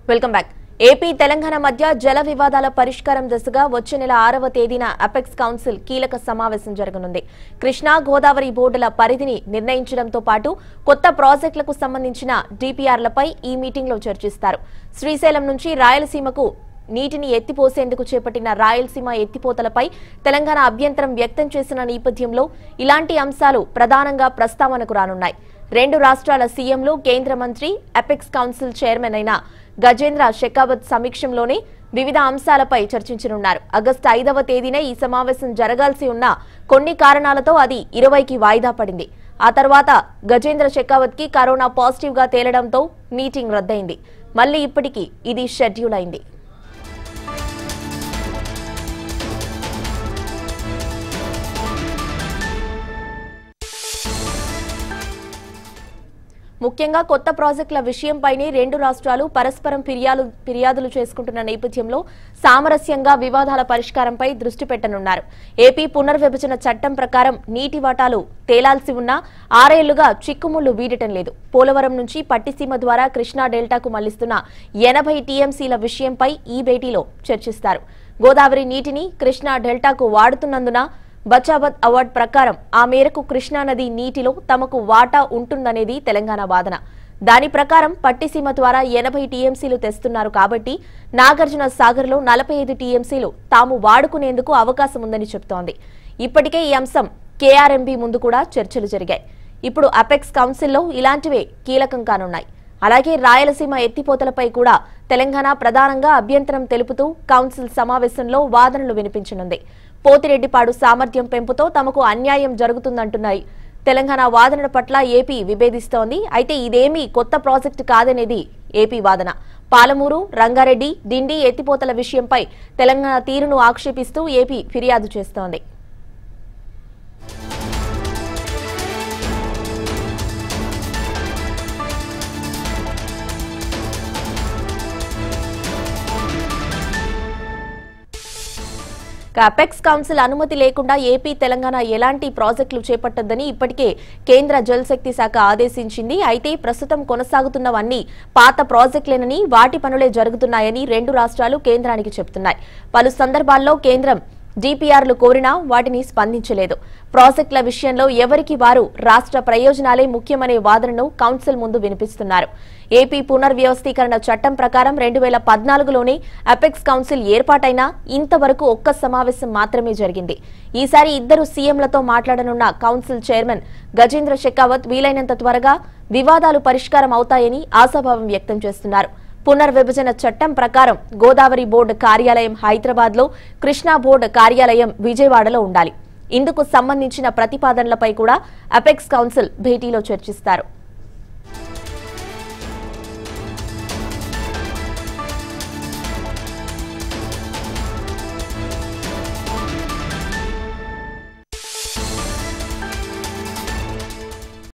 welcome back AP Telangana మధ్య జల వివాదాల పరిష్కారం దిశగా వచ్చే నెల ఆరవ తేదీన అపెక్స్ కౌన్సిల్ కీలక సమావేశం జరగనుంది కృష్ణా గోదావరి బోర్డుల పరిధిని నిర్ణయించడంతో పాటు కొత్త ప్రాజెక్టులకు సంబంధించిన డిపిఆర్లపై ఈ మీటింగ్లో చర్చిస్తారు శ్రీశైలం నుంచి రాయలసీమకు నీటిని ఎత్తిపోసేందుకు చేపట్టిన రాయలసీమ ఎత్తిపోతలపై తెలంగాణ అభ్యంతరం వ్యక్తం చేసిన నేపథ్యంలో ఇలాంటి అంశాలు ప్రధానంగా ప్రస్తావనకు రానున్నాయి రెండు రాష్ట్రాల సీఎంలు కేంద్ర మంత్రి అపెక్స్ కౌన్సిల్ చైర్మన్ అయిన గజేంద్ర షెకావత్ సమీక్షంలోనే వివిధ అంశాలపై చర్చించనున్నారు ఆగస్టు ఐదవ తేదీనే ఈ సమావేశం జరగాల్సి ఉన్న కొన్ని కారణాలతో అది ఇరవైకి వాయిదా పడింది ఆ తర్వాత గజేంద్ర షెకావత్ కి కరోనా పాజిటివ్ గా తేలడంతో మీటింగ్ రద్దయింది మళ్ళీ ఇప్పటికీ ఇది షెడ్యూల్ అయింది ముఖ్యంగా కొత్త ప్రాజెక్టుల విషయంపైనే రెండు రాష్ట్రాలు పరస్పరం ఫిర్యాదు ఫిర్యాదులు చేసుకుంటున్న నేపథ్యంలో సామరస్యంగా వివాదాల పరిష్కారంపై దృష్టి పెట్టనున్నారు ఏపీ పునర్విభజన చట్టం ప్రకారం నీటి వాటాలు తేలాల్సి ఉన్నా ఆరేళ్లుగా చిక్కుముళ్లు వీడటం లేదు పోలవరం నుంచి పట్టిసీమ ద్వారా కృష్ణా డెల్టాకు మళ్లిస్తున్న ఎనభై టీఎంసీల విషయంపై ఈ భేటీలో చర్చిస్తారు గోదావరి నీటిని కృష్ణా డెల్టాకు వాడుతున్నందున బచావత్ అవార్డు ప్రకారం ఆ మేరకు కృష్ణానది నీటిలో తమకు వాటా ఉంటుందనేది తెలంగాణ వాదన దాని ప్రకారం పట్టిసీమ ద్వారా ఎనభై టీఎంసీలు తెస్తున్నారు కాబట్టి నాగార్జున సాగర్లో నలభై ఐదు టీఎంసీలు తాము వాడుకునేందుకు అవకాశం ఉందని చెబుతోంది ఇప్పటికే ఈ అంశం కేఆర్ఎంబీ ముందు కూడా చర్చలు జరిగాయి ఇప్పుడు అపెక్స్ కౌన్సిల్లో ఇలాంటివే కీలకం కానున్నాయి అలాగే రాయలసీమ ఎత్తిపోతలపై కూడా తెలంగాణ ప్రధానంగా అభ్యంతరం తెలుపుతూ కౌన్సిల్ సమావేశంలో వాదనలు వినిపించనుంది పోతిరెడ్డిపాడు సామర్థ్యం పెంపుతో తమకు అన్యాయం జరుగుతుందంటున్నాయి తెలంగాణ వాదనల పట్ల ఏపీ విభేదిస్తోంది అయితే ఇదేమీ కొత్త ప్రాజెక్టు కాదనేది ఏపీ వాదన పాలమూరు రంగారెడ్డి డిండి ఎత్తిపోతల విషయంపై తెలంగాణ తీరును ఆక్షేపిస్తూ ఏపీ ఫిర్యాదు చేస్తోంది అపెక్స్ కౌన్సిల్ అనుమతి లేకుండా ఏపీ తెలంగాణ ఎలాంటి ప్రాజెక్టులు చేపట్టొద్దని ఇప్పటికే కేంద్ర జలశక్తి శాఖ ఆదేశించింది అయితే ప్రస్తుతం కొనసాగుతున్నవన్నీ పాత ప్రాజెక్టులేనని వాటి పనులే జరుగుతున్నాయని రెండు రాష్ట్రాలు కేంద్రానికి చెబుతున్నాయి పలు సందర్భాల్లో కేంద్రం డిపిఆర్లు కోరినా వాటిని స్పందించలేదు ప్రాజెక్టుల విషయంలో ఎవరికి వారు రాష్ట్ర ప్రయోజనాలే ముఖ్యమనే వాదనను కౌన్సిల్ ముందు వినిపిస్తున్నారు ఏపీ పునర్వ్యవస్థీకరణ చట్టం ప్రకారం రెండు వేల పద్నాలుగులోనే అపెక్స్ కౌన్సిల్ ఏర్పాటైనా ఇంతవరకు ఒక్క సమావేశం మాత్రమే జరిగింది ఈసారి ఇద్దరు సీఎంలతో మాట్లాడనున్న కౌన్సిల్ చైర్మన్ గజేంద్ర షెకావత్ వీలైనంత త్వరగా వివాదాలు పరిష్కారం అవుతాయని ఆశాభావం వ్యక్తం చేస్తున్నారు పునర్విభజన చట్టం ప్రకారం గోదావరి బోర్డు కార్యాలయం హైదరాబాద్ లో కృష్ణా బోర్డు కార్యాలయం విజయవాడలో ఉండాలి ఇందుకు సంబంధించిన ప్రతిపాదనలపై కూడా అపెక్స్ కౌన్సిల్ భేటీలో చర్చిస్తారు